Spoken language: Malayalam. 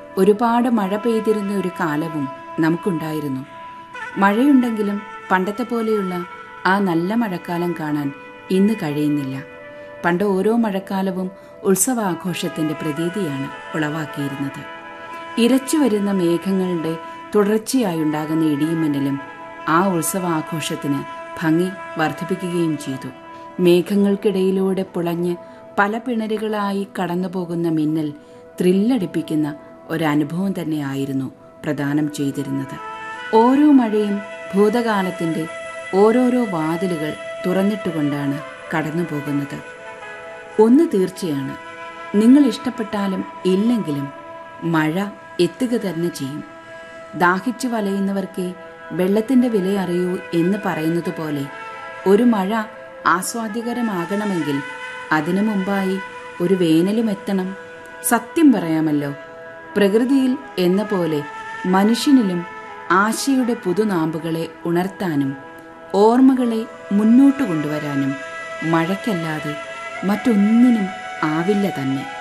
ഒരുപാട് മഴ പെയ്തിരുന്ന ഒരു കാലവും നമുക്കുണ്ടായിരുന്നു മഴയുണ്ടെങ്കിലും പണ്ടത്തെ പോലെയുള്ള ആ നല്ല മഴക്കാലം കാണാൻ ഇന്ന് കഴിയുന്നില്ല പണ്ട് ഓരോ മഴക്കാലവും ഉത്സവാഘോഷത്തിന്റെ പ്രതീതിയാണ് ഉളവാക്കിയിരുന്നത് ഇരച്ചു വരുന്ന മേഘങ്ങളുടെ തുടർച്ചയായുണ്ടാകുന്ന ഇടിയുമിന്നലും ആ ഉത്സവാഘോഷത്തിന് ഭംഗി വർദ്ധിപ്പിക്കുകയും ചെയ്തു മേഘങ്ങൾക്കിടയിലൂടെ പുളഞ്ഞ് പല പിണരുകളായി കടന്നുപോകുന്ന മിന്നൽ ത്രില്ലടിപ്പിക്കുന്ന ഒരനുഭവം തന്നെയായിരുന്നു പ്രദാനം ചെയ്തിരുന്നത് ഓരോ മഴയും ഭൂതകാലത്തിന്റെ ഓരോരോ വാതിലുകൾ തുറന്നിട്ടുകൊണ്ടാണ് കടന്നു പോകുന്നത് ഒന്ന് തീർച്ചയാണ് നിങ്ങൾ ഇഷ്ടപ്പെട്ടാലും ഇല്ലെങ്കിലും മഴ എത്തുക തന്നെ ചെയ്യും ദാഹിച്ചു വലയുന്നവർക്ക് വെള്ളത്തിന്റെ വില അറിയൂ എന്ന് പറയുന്നത് പോലെ ഒരു മഴ ആസ്വാദ്യകരമാകണമെങ്കിൽ അതിനു മുമ്പായി ഒരു വേനലും എത്തണം സത്യം പറയാമല്ലോ പ്രകൃതിയിൽ എന്ന പോലെ മനുഷ്യനിലും ആശയുടെ പുതുനാമ്പുകളെ ഉണർത്താനും ഓർമ്മകളെ മുന്നോട്ട് കൊണ്ടുവരാനും മഴയ്ക്കല്ലാതെ മറ്റൊന്നിനും ആവില്ല തന്നെ